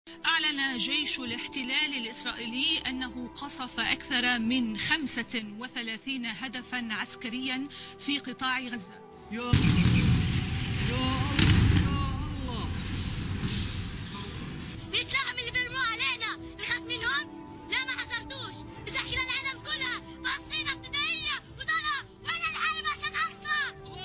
أعلن جيش الاحتلال الإسرائيلي أنه قصف أكثر من 35 هدفا عسكريا في قطاع غزة يا يا الله بيتلعب اللي بيرموه علينا نخاف منهم لا ما حصرتوش بتحكي للعالم كلها فلسطين ابتدائية وضنا وانا الحرب عشان اقصى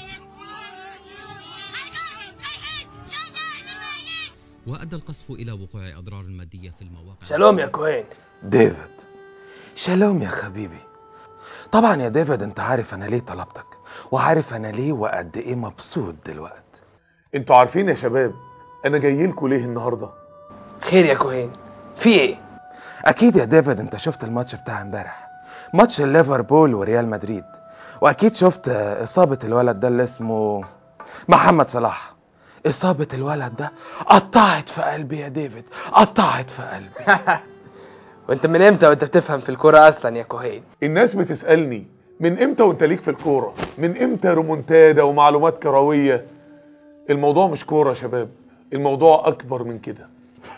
هاي رايحين جاهزة للمعين وأدى القصف إلى وقوع أضرار مادية في المواقع شالوم يا كوين ديفيد شالوم يا حبيبي طبعا يا ديفيد انت عارف انا ليه طلبتك وعارف انا ليه وقد ايه مبسوط دلوقتي انتوا عارفين يا شباب انا جاي لكم ليه النهارده خير يا كوين في ايه اكيد يا ديفيد انت شفت الماتش بتاع امبارح ماتش ليفربول وريال مدريد واكيد شفت آه، اصابة الولد ده اللي اسمه محمد صلاح اصابة الولد ده قطعت في قلبي يا ديفيد قطعت في قلبي وانت من امتى وانت بتفهم في الكوره اصلا يا كوهين الناس بتسألني من امتى وانت ليك في الكورة من امتى رومونتادا ومعلومات كروية الموضوع مش كورة يا شباب الموضوع اكبر من كده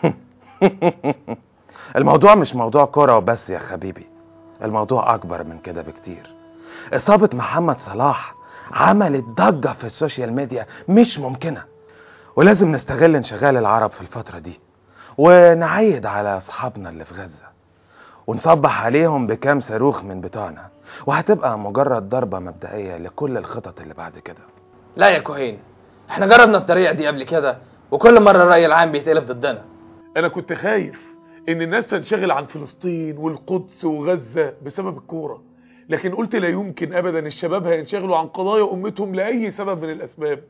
الموضوع مش موضوع كرة وبس يا حبيبي الموضوع أكبر من كده بكتير إصابة محمد صلاح عملت ضجة في السوشيال ميديا مش ممكنة ولازم نستغل انشغال العرب في الفترة دي ونعيد على أصحابنا اللي في غزة ونصبح عليهم بكام صاروخ من بتوعنا وهتبقى مجرد ضربة مبدئية لكل الخطط اللي بعد كده لا يا كوهين احنا جربنا الطريقه دي قبل كده وكل مره الراي العام بيتقلب ضدنا انا كنت خايف ان الناس تنشغل عن فلسطين والقدس وغزة بسبب الكورة لكن قلت لا يمكن ابدا الشباب هينشغلوا عن قضايا امتهم لاي سبب من الاسباب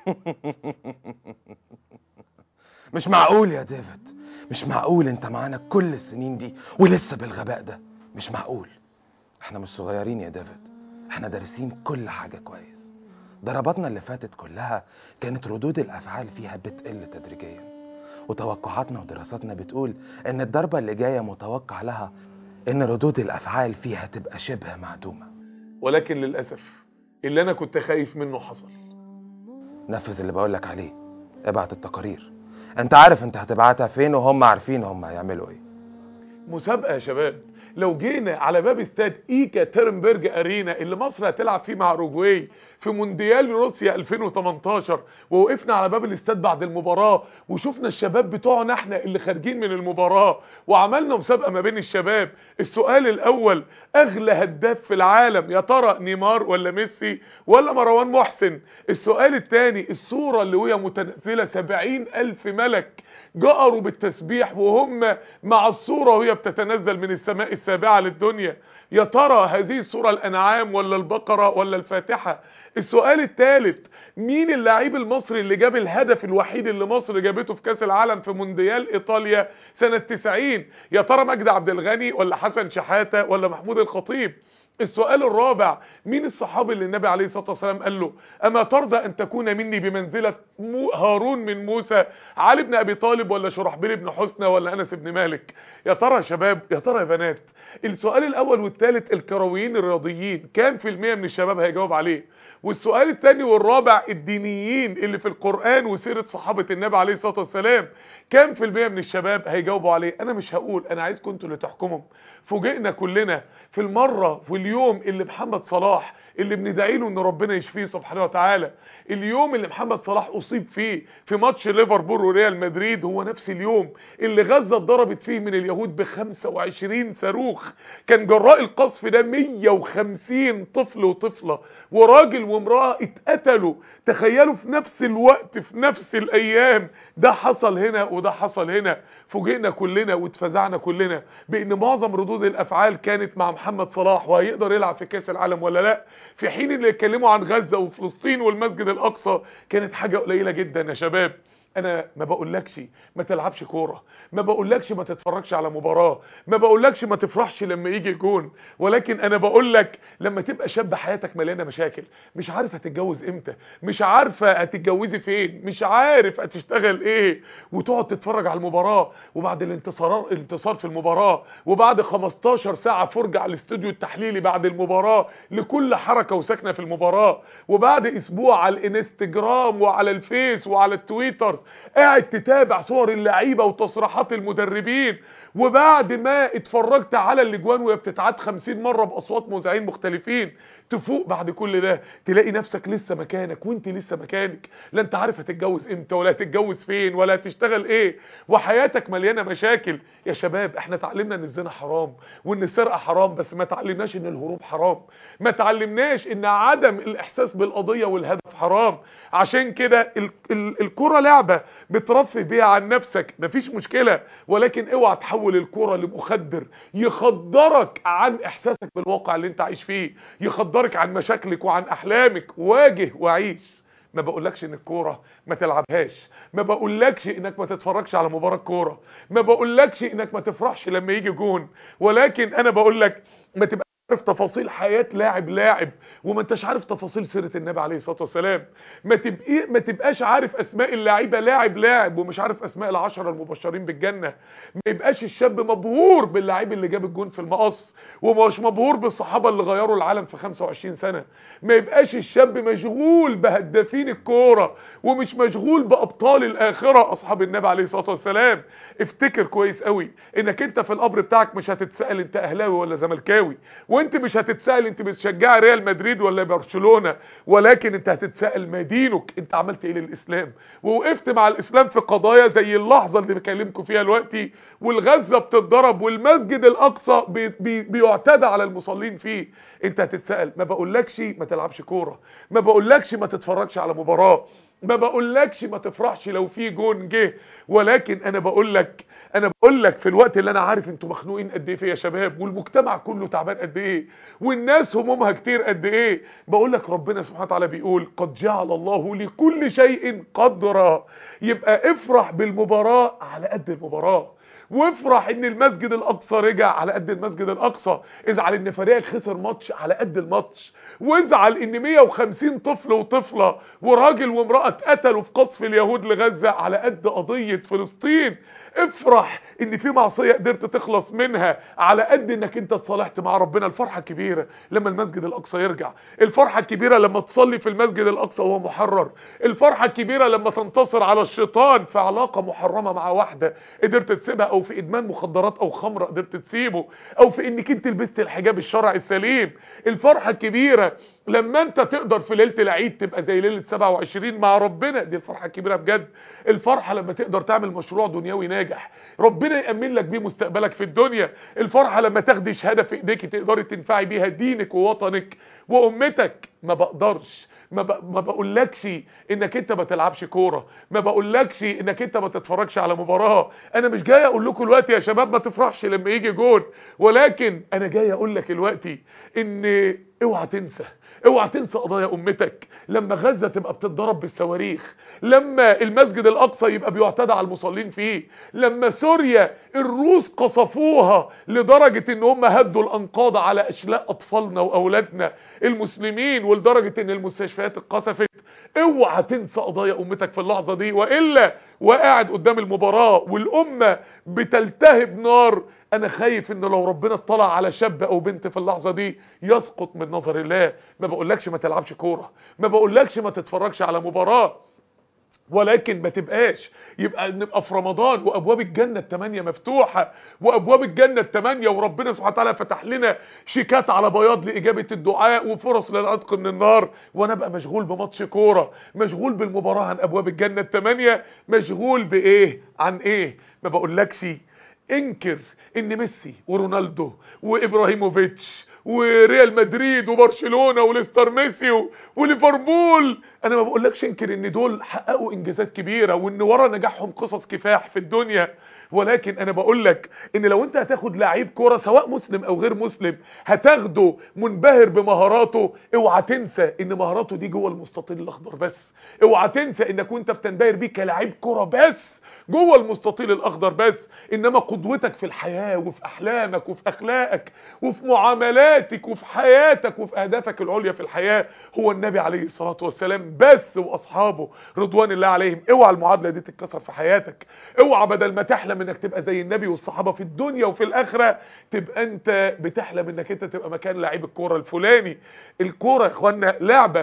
مش معقول يا ديفيد مش معقول انت معانا كل السنين دي ولسه بالغباء ده مش معقول احنا مش صغيرين يا ديفيد احنا دارسين كل حاجة كويس ضرباتنا اللي فاتت كلها كانت ردود الافعال فيها بتقل تدريجيا وتوقعاتنا ودراساتنا بتقول ان الضربة اللي جاية متوقع لها ان ردود الافعال فيها تبقى شبه معدومة ولكن للاسف اللي انا كنت خايف منه حصل نفذ اللي بقولك عليه ابعت التقارير انت عارف انت هتبعتها فين وهم عارفين هم هيعملوا ايه مسابقة يا شباب لو جينا على باب استاد ايكا تيرنبرج ارينا اللي مصر هتلعب فيه مع اوروجواي في مونديال روسيا 2018 ووقفنا على باب الاستاد بعد المباراة وشفنا الشباب بتوعنا احنا اللي خارجين من المباراة وعملنا مسابقة ما بين الشباب السؤال الاول اغلى هداف في العالم يا ترى نيمار ولا ميسي ولا مروان محسن السؤال الثاني الصورة اللي وهي متنزلة 70 الف ملك جأروا بالتسبيح وهم مع الصورة وهي بتتنزل من السماء السابعة للدنيا يا ترى هذه الصورة الأنعام ولا البقرة ولا الفاتحة السؤال الثالث مين اللاعب المصري اللي جاب الهدف الوحيد اللي مصر جابته في كاس العالم في مونديال ايطاليا سنة 90 يا ترى مجدي عبد الغني ولا حسن شحاتة ولا محمود الخطيب السؤال الرابع مين الصحابي اللي النبي عليه الصلاة والسلام قال له أما ترضى أن تكون مني بمنزلة مو هارون من موسى علي بن أبي طالب ولا شرحبيل بن حسنى ولا أنس بن مالك يا ترى يا شباب يا ترى يا بنات السؤال الأول والثالث الكرويين الرياضيين كام في المية من الشباب هيجاوب عليه والسؤال الثاني والرابع الدينيين اللي في القرآن وسيرة صحابة النبي عليه الصلاة والسلام كام في المية من الشباب هيجاوبوا عليه انا مش هقول انا عايزكم انتوا اللي تحكموا فوجئنا كلنا في المرة واليوم اللي محمد صلاح اللي بندعي له ان ربنا يشفيه سبحانه وتعالى اليوم اللي محمد صلاح اصيب فيه في ماتش ليفربول وريال مدريد هو نفس اليوم اللي غزة اتضربت فيه من اليهود ب 25 صاروخ كان جراء القصف ده 150 طفل وطفلة وراجل وامرأة اتقتلوا تخيلوا في نفس الوقت في نفس الايام ده حصل هنا وده حصل هنا فوجئنا كلنا واتفزعنا كلنا بان معظم ردود الافعال كانت مع محمد صلاح وهيقدر يلعب في كاس العالم ولا لا في حين اللي يتكلموا عن غزة وفلسطين والمسجد الاقصى كانت حاجة قليلة جدا يا شباب انا ما بقولكش ما تلعبش كوره ما بقولكش ما تتفرجش على مباراه ما بقولكش ما تفرحش لما يجي جون ولكن انا بقولك لما تبقى شاب حياتك مليانه مشاكل مش عارف هتتجوز امتى مش عارفه هتتجوزي فين مش عارف هتشتغل ايه وتقعد تتفرج على المباراه وبعد الانتصار الانتصار في المباراه وبعد 15 ساعه فرجه على الاستوديو التحليلي بعد المباراه لكل حركه وسكنه في المباراه وبعد اسبوع على الانستجرام وعلى الفيس وعلى التويتر قاعد تتابع صور اللعيبه وتصريحات المدربين وبعد ما اتفرجت على الاجوان وهي بتتعاد 50 مره باصوات مذيعين مختلفين تفوق بعد كل ده تلاقي نفسك لسه مكانك وانت لسه مكانك لا انت عارف هتتجوز امتى ولا هتتجوز فين ولا هتشتغل ايه وحياتك مليانه مشاكل يا شباب احنا اتعلمنا ان الزنا حرام وان السرقه حرام بس ما تعلمناش ان الهروب حرام ما تعلمناش ان عدم الاحساس بالقضيه والهدف حرام عشان كده ال ال الكره لعبه بترفه بيها عن نفسك مفيش مشكله ولكن اوعى تحول الكره لمخدر يخدرك عن احساسك بالواقع اللي انت عايش فيه يخدرك عن مشاكلك وعن احلامك واجه وعيش ما بقولكش ان الكوره ما تلعبهاش ما بقولكش انك ما تتفرجش على مباراه كوره ما بقولكش انك ما تفرحش لما يجي جون ولكن انا بقولك ما تبقى عارف تفاصيل حياة لاعب لاعب وما انتش عارف تفاصيل سيرة النبي عليه الصلاة والسلام ما تبقى ما تبقاش عارف اسماء اللاعيبه لاعب لاعب ومش عارف اسماء العشرة المبشرين بالجنة ما يبقاش الشاب مبهور باللاعب اللي جاب الجون في المقص ومش مبهور بالصحابة اللي غيروا العالم في 25 سنة ما يبقاش الشاب مشغول بهدافين الكورة ومش مشغول بأبطال الآخرة أصحاب النبي عليه الصلاة والسلام افتكر كويس قوي انك انت في القبر بتاعك مش هتتسأل انت اهلاوي ولا زملكاوي وانت مش هتتسأل انت بتشجع ريال مدريد ولا برشلونة ولكن انت هتتسأل ما دينك انت عملت ايه للاسلام ووقفت مع الاسلام في قضايا زي اللحظة اللي بكلمكم فيها دلوقتي والغزة بتتضرب والمسجد الاقصى بي بي بيعتدى على المصلين فيه انت هتتسأل ما بقولكش ما تلعبش كورة ما بقولكش ما تتفرجش على مباراة ما بقولكش ما تفرحش لو في جون جه ولكن انا بقولك انا بقولك في الوقت اللي انا عارف انتوا مخنوقين قد ايه فيه يا شباب والمجتمع كله تعبان قد ايه والناس همومها كتير قد ايه بقولك ربنا سبحانه وتعالى بيقول قد جعل الله لكل شيء قدرا يبقى افرح بالمباراة على قد المباراة وافرح ان المسجد الاقصى رجع على قد المسجد الاقصى ازعل ان فريقك خسر ماتش على قد الماتش وازعل ان 150 طفل وطفلة وراجل وامرأة اتقتلوا في قصف اليهود لغزة على قد قضية فلسطين افرح ان في معصية قدرت تخلص منها على قد انك انت اتصالحت مع ربنا الفرحة الكبيرة لما المسجد الاقصى يرجع الفرحة الكبيرة لما تصلي في المسجد الاقصى وهو محرر الفرحة الكبيرة لما تنتصر على الشيطان في علاقة محرمة مع واحدة قدرت تسيبها او في ادمان مخدرات او خمر قدرت تسيبه او في انك انت لبست الحجاب الشرعي السليم الفرحة الكبيرة لما انت تقدر في ليله العيد تبقى زي ليله 27 مع ربنا دي الفرحه الكبيره بجد الفرحه لما تقدر تعمل مشروع دنيوي ناجح ربنا يامن لك بيه مستقبلك في الدنيا الفرحه لما تاخدي شهاده في ايديك تقدري تنفعي بيها دينك ووطنك وامتك ما بقدرش ما, ب... ما بقولكش انك انت ما تلعبش كوره ما بقولكش انك انت ما تتفرجش على مباراه انا مش جاي اقول لكم دلوقتي يا شباب ما تفرحش لما يجي جون ولكن انا جاي اقول لك دلوقتي ان اوعى تنسى اوعى تنسى قضايا امتك لما غزة تبقى بتتضرب بالصواريخ لما المسجد الاقصى يبقى بيعتدى على المصلين فيه لما سوريا الروس قصفوها لدرجة ان هم هدوا الانقاض على اشلاء اطفالنا واولادنا المسلمين ولدرجة ان المستشفيات اتقصفت اوعى تنسى قضايا امتك في اللحظة دي والا وقاعد قدام المباراة والامة بتلتهب نار انا خايف ان لو ربنا اطلع على شاب او بنت في اللحظة دي يسقط من نظر الله ما بقولكش ما تلعبش كورة ما بقولكش ما تتفرجش على مباراة ولكن ما تبقاش يبقى نبقى في رمضان وابواب الجنة التمانية مفتوحة وابواب الجنة التمانية وربنا سبحانه وتعالى فتح لنا شيكات على بياض لاجابة الدعاء وفرص للعتق من النار وانا ابقى مشغول بماتش كورة مشغول بالمباراة عن ابواب الجنة التمانية مشغول بايه عن ايه ما بقولكش انكر ان ميسي ورونالدو وابراهيموفيتش وريال مدريد وبرشلونة وليستر ميسي وليفربول انا ما بقولكش انكر ان دول حققوا انجازات كبيرة وان ورا نجاحهم قصص كفاح في الدنيا ولكن انا بقولك ان لو انت هتاخد لعيب كوره سواء مسلم او غير مسلم هتاخده منبهر بمهاراته اوعى تنسى ان مهاراته دي جوه المستطيل الاخضر بس اوعى تنسى انك وانت بتنبهر بيه كلاعب كوره بس جوه المستطيل الاخضر بس انما قدوتك في الحياة وفي احلامك وفي اخلاقك وفي معاملاتك وفي حياتك وفي اهدافك العليا في الحياة هو النبي عليه الصلاة والسلام بس واصحابه رضوان الله عليهم اوعى المعادلة دي تتكسر في حياتك اوعى بدل ما تحلم انك تبقى زي النبي والصحابة في الدنيا وفي الاخرة تبقى انت بتحلم انك انت تبقى مكان لعيب الكورة الفلاني الكورة يا اخوانا لعبة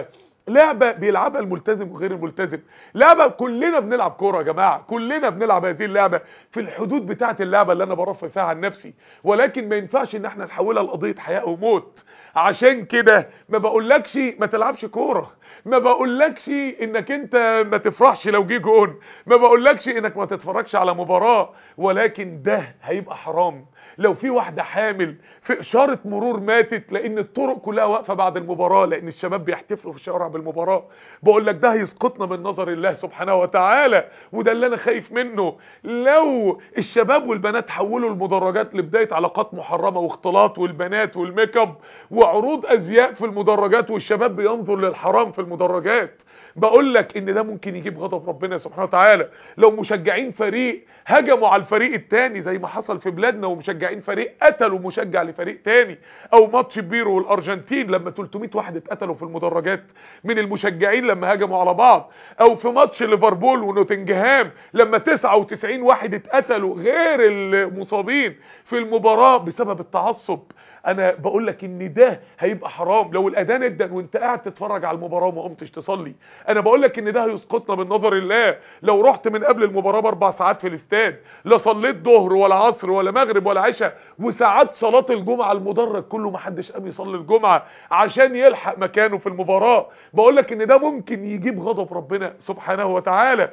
لعبة بيلعبها الملتزم وغير الملتزم لعبة كلنا بنلعب كورة يا جماعة كلنا بنلعب هذه اللعبة في الحدود بتاعة اللعبة اللي انا برفع فيها عن نفسي ولكن ما ينفعش ان احنا نحولها لقضية حياة او موت عشان كده ما بقولكش ما تلعبش كورة ما بقولكش انك انت ما تفرحش لو جه جون ما بقولكش انك ما تتفرجش على مباراة ولكن ده هيبقى حرام لو في واحدة حامل في اشارة مرور ماتت لان الطرق كلها واقفة بعد المباراة لان الشباب بيحتفلوا في الشوارع بالمباراة بقول لك ده هيسقطنا من نظر الله سبحانه وتعالى وده اللي انا خايف منه لو الشباب والبنات حولوا المدرجات لبداية علاقات محرمة واختلاط والبنات والميك اب وعروض ازياء في المدرجات والشباب بينظر للحرام في المدرجات بقول لك ان ده ممكن يجيب غضب ربنا سبحانه وتعالى لو مشجعين فريق هجموا على الفريق التاني زي ما حصل في بلادنا ومشجعين فريق قتلوا مشجع لفريق تاني او ماتش بيرو والارجنتين لما 300 واحد اتقتلوا في المدرجات من المشجعين لما هجموا على بعض او في ماتش ليفربول ونوتنجهام لما 99 واحد اتقتلوا غير المصابين في المباراة بسبب التعصب انا بقول لك ان ده هيبقى حرام لو الاذان ادن وانت قاعد تتفرج على المباراه وما قمتش تصلي انا بقول لك ان ده هيسقطنا من نظر الله لو رحت من قبل المباراه باربع ساعات في الاستاد لا صليت ظهر ولا عصر ولا مغرب ولا عشاء وساعات صلاه الجمعه المدرج كله ما حدش قام يصلي الجمعه عشان يلحق مكانه في المباراه بقول لك ان ده ممكن يجيب غضب ربنا سبحانه وتعالى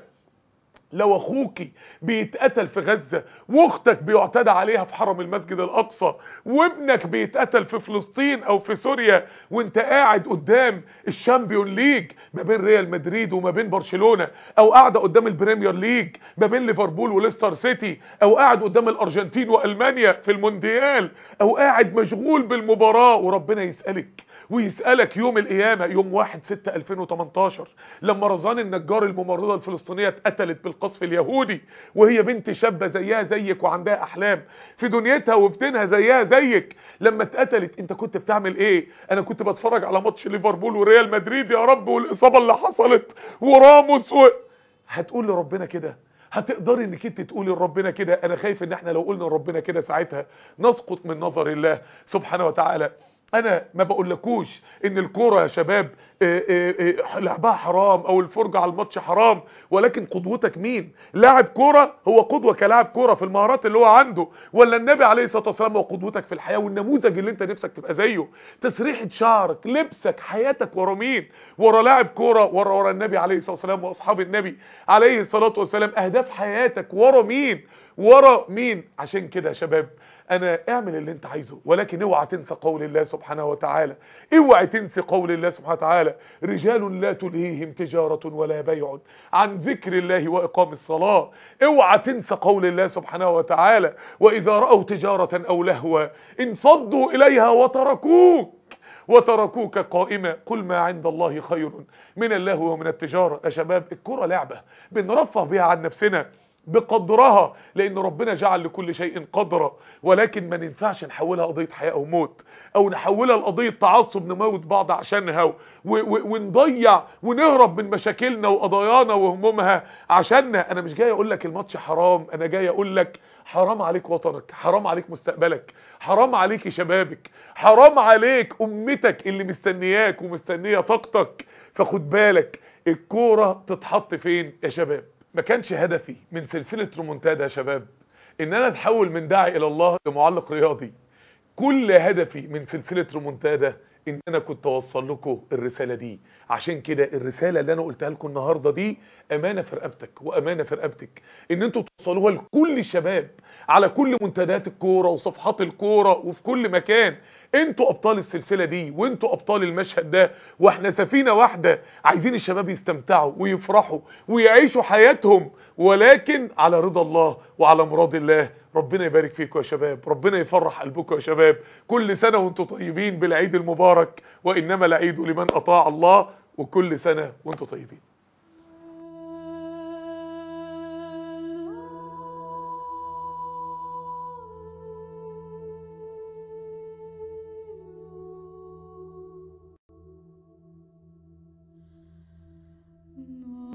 لو اخوكي بيتقتل في غزة واختك بيعتدى عليها في حرم المسجد الاقصى وابنك بيتقتل في فلسطين او في سوريا وانت قاعد قدام الشامبيون ليج ما بين ريال مدريد وما بين برشلونة او قاعدة قدام البريمير ليج ما بين ليفربول وليستر سيتي او قاعد قدام الارجنتين والمانيا في المونديال او قاعد مشغول بالمباراة وربنا يسألك ويسألك يوم القيامة يوم 1 6 2018 لما رزان النجار الممرضة الفلسطينية اتقتلت بالقصف اليهودي وهي بنت شابة زيها زيك وعندها احلام في دنيتها وفي دينها زيها زيك لما اتقتلت انت كنت بتعمل ايه انا كنت بتفرج على ماتش ليفربول وريال مدريد يا رب والاصابة اللي حصلت وراموس و... هتقول لربنا كده هتقدري انك انت تقولي لربنا كده انا خايف ان احنا لو قلنا لربنا كده ساعتها نسقط من نظر الله سبحانه وتعالى انا ما بقولكوش ان الكوره يا شباب آه، آه، آه، لعبها حرام او الفرجه على الماتش حرام ولكن قدوتك مين لاعب كوره هو قدوه كلاعب كوره في المهارات اللي هو عنده ولا النبي عليه الصلاه والسلام هو قدوتك في الحياه والنموذج اللي انت نفسك تبقى زيه تسريحه شعرك لبسك حياتك ورا مين ورا لاعب كوره ورا ورا النبي عليه الصلاه والسلام واصحاب النبي عليه الصلاه والسلام اهداف حياتك ورا مين ورا مين عشان كده يا شباب انا اعمل اللي انت عايزه ولكن اوعى تنسى قول الله سبحانه وتعالى اوعى تنسى قول الله سبحانه وتعالى رجال لا تلهيهم تجارة ولا بيع عن ذكر الله واقام الصلاة اوعى تنسى قول الله سبحانه وتعالى واذا رأوا تجارة او لهوا انفضوا اليها وتركوك وتركوك قائمة قل ما عند الله خير من الله ومن التجارة يا شباب الكرة لعبة بنرفه بها عن نفسنا بقدرها لان ربنا جعل لكل شيء قدرا ولكن ما ننفعش نحولها قضيه حياه او موت او نحولها لقضيه تعصب نموت بعض عشانها و و ونضيع ونهرب من مشاكلنا وقضايانا وهمومها عشاننا انا مش جاي اقول لك الماتش حرام انا جاي اقول لك حرام عليك وطنك حرام عليك مستقبلك حرام عليك شبابك حرام عليك امتك اللي مستنياك ومستنيه طاقتك فخد بالك الكوره تتحط فين يا شباب ما كانش هدفي من سلسلة رومونتادا يا شباب ان انا اتحول من داعي الى الله لمعلق رياضي كل هدفي من سلسلة رومونتادا ان انا كنت اوصل لكم الرسالة دي عشان كده الرسالة اللي انا قلتها لكم النهاردة دي امانة في رقبتك وامانة في رقبتك ان انتوا توصلوها لكل الشباب على كل منتديات الكورة وصفحات الكورة وفي كل مكان انتوا ابطال السلسلة دي وانتوا ابطال المشهد ده واحنا سفينة واحدة عايزين الشباب يستمتعوا ويفرحوا ويعيشوا حياتهم ولكن على رضا الله وعلى مراد الله ربنا يبارك فيكم يا شباب ربنا يفرح قلبكم يا شباب كل سنة وانتم طيبين بالعيد المبارك وانما العيد لمن اطاع الله وكل سنة وانتم طيبين No.